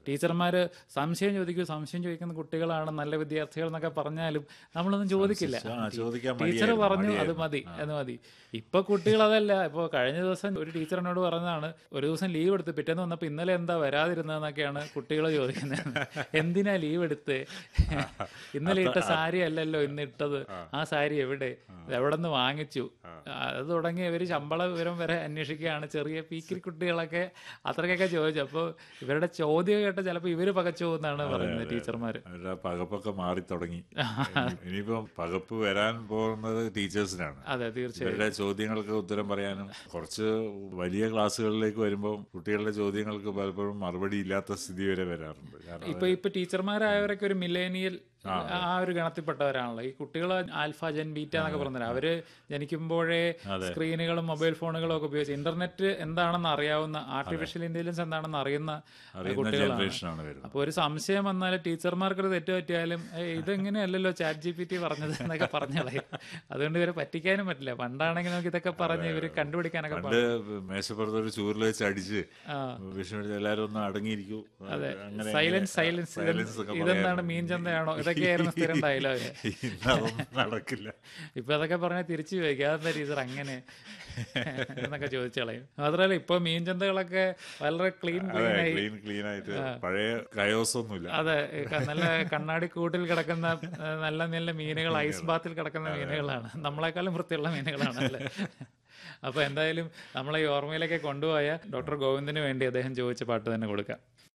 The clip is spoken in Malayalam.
ടീച്ചർമാർ സംശയം ചോദിക്കൂ സംശയം ചോദിക്കുന്ന കുട്ടികളാണ് നല്ല വിദ്യാർത്ഥികൾ എന്നൊക്കെ പറഞ്ഞാലും നമ്മളൊന്നും ചോദിക്കില്ല ആ, ചോദിക്കാൻ ടീച്ചർ മടിയായിരുന്നു, പറഞ്ഞു അത് മടിയായിരുന്നു. മതി അത് മതി ഇപ്പൊ കുട്ടികൾ അതല്ല ഇപ്പൊ കഴിഞ്ഞ ദിവസം ഒരു ടീച്ചർ എന്നോട് പറഞ്ഞതാണ് ഒരു ദിവസം ലീവ് എടുത്ത് പിറ്റേന്ന് വന്നപ്പോ ഇന്നലെ എന്താ വരാതിരുന്നതെന്നൊക്കെയാണ് കുട്ടികൾ ചോദിക്കുന്നത് എന്തിനാ ലീവ് എടുത്ത് ഇന്നലെ ഇട്ട സാരി അല്ലല്ലോ ഇന്ന് ഇട്ടത് ആ സാരി എവിടെ ഇത് എവിടെ നിന്ന് വാങ്ങിച്ചു അത് തുടങ്ങി ഇവര് ശമ്പള വിവരം വരെ അന്വേഷിക്കുകയാണ് ചെറിയ പീക്കിരി കുട്ടികളൊക്കെ അത്രയ്ക്കൊക്കെ ചോദിച്ചു അപ്പോൾ ഇവരുടെ ചോദ്യം കേട്ട് ചിലപ്പോൾ ഇവര് പകച്ചു എന്നാണ് പറയുന്നത് ടീച്ചർമാര് അവരുടെ പകപ്പൊക്കെ മാറി തുടങ്ങി ഇനിയിപ്പം പകപ്പ് വരാൻ പോകുന്നത് ടീച്ചേഴ്സിനാണ് അതെ തീർച്ചയായും ഇവരുടെ ചോദ്യങ്ങൾക്ക് ഉത്തരം പറയാനും കുറച്ച് വലിയ ക്ലാസ്സുകളിലേക്ക് വരുമ്പോൾ കുട്ടികളുടെ ചോദ്യങ്ങൾക്ക് പലപ്പോഴും മറുപടി ഇല്ലാത്ത സ്ഥിതി വരെ വരാറുണ്ട് കാരണം ഇപ്പൊ ഇപ്പൊ ടീച്ചർമാരായവരൊക്കെ ഒരു മില്ലേനിയൽ ആ ഒരു ഗണത്തിൽപ്പെട്ടവരാണല്ലോ ഈ കുട്ടികൾ ആൽഫ ജെൻ ബീറ്റ എന്നൊക്കെ പറഞ്ഞത് അവര് ജനിക്കുമ്പോഴേ സ്ക്രീനുകളും മൊബൈൽ ഫോണുകളും ഒക്കെ ഉപയോഗിച്ച് ഇന്റർനെറ്റ് എന്താണെന്ന് അറിയാവുന്ന ആർട്ടിഫിഷ്യൽ ഇന്റലിജൻസ് എന്താണെന്ന് അറിയുന്ന അറിയുന്ന കുട്ടികളാണ് ജനറേഷനാണ് വരുന്നത് അപ്പൊ ഒരു സംശയം വന്നാൽ ടീച്ചർമാർക്ക് ഒരു തെറ്റ് പറ്റിയാലും "ഏയ് ഇതെങ്ങനെയല്ലല്ലോ ചാറ്റ് ജി പി ടി പറഞ്ഞത് എന്നൊക്കെ പറഞ്ഞളയും അതുകൊണ്ട് ഇവരെ പറ്റിക്കാനും പറ്റില്ല പണ്ടാണെങ്കിൽ നമുക്ക് ഇതൊക്കെ പറഞ്ഞ് ഇവര് കണ്ടുപിടിക്കാനൊക്കെ പണ്ട് മേശപ്പുറത്ത് ഒരു ചൂരിൽ വെച്ച് അടിച്ച് ആ. വിഷമിച്ച് എല്ലാവരും ഒന്ന് അടങ്ങിയിരിക്കൂ അങ്ങനെ സൈലൻസ് സൈലൻസ് സൈലൻസ് ഒക്കെ ഇതെന്താണ് മീൻ ചന്തയാണോ ഇതൊക്കെയായിരുന്നു സ്ഥിരം ഡയലോഗ് ഇന്നതൊന്നും നടക്കില്ല ഇപ്പൊ അതൊക്കെ പറഞ്ഞാൽ തിരിച്ചു ചോദിക്കും അതെന്താ ടീച്ചർ അങ്ങനെ എന്നൊക്കെ ചോദിച്ചു കളയും മാത്രമല്ല ഇപ്പൊ മീൻ ചന്തകളൊക്കെ വളരെ ക്ലീൻ അതെ ക്ലീൻ ആയി ക്ലീൻ ക്ലീൻ ആയിട്ട് പഴയ കയോസ് ഒന്നുമില്ല അതെ ക- നല്ല കണ്ണാടി കൂട്ടിൽ കിടക്കുന്ന ഏ, നല്ല നല്ല മീനുകൾ ഐസ് ബാത്തിൽ കിടക്കുന്ന മീനുകളാണ് നമ്മളെക്കാളും വൃത്തിയുള്ള മീനുകളാണ് അല്ലേ അപ്പൊ എന്തായാലും നമ്മളെ ഈ ഓർമ്മയിലേക്ക് കൊണ്ടുപോയ ഡോക്ടർ ഗോവിന്ദിന് വേണ്ടി അദ്ദേഹം ചോദിച്ച പാട്ട് തന്നെ കൊടുക്കാം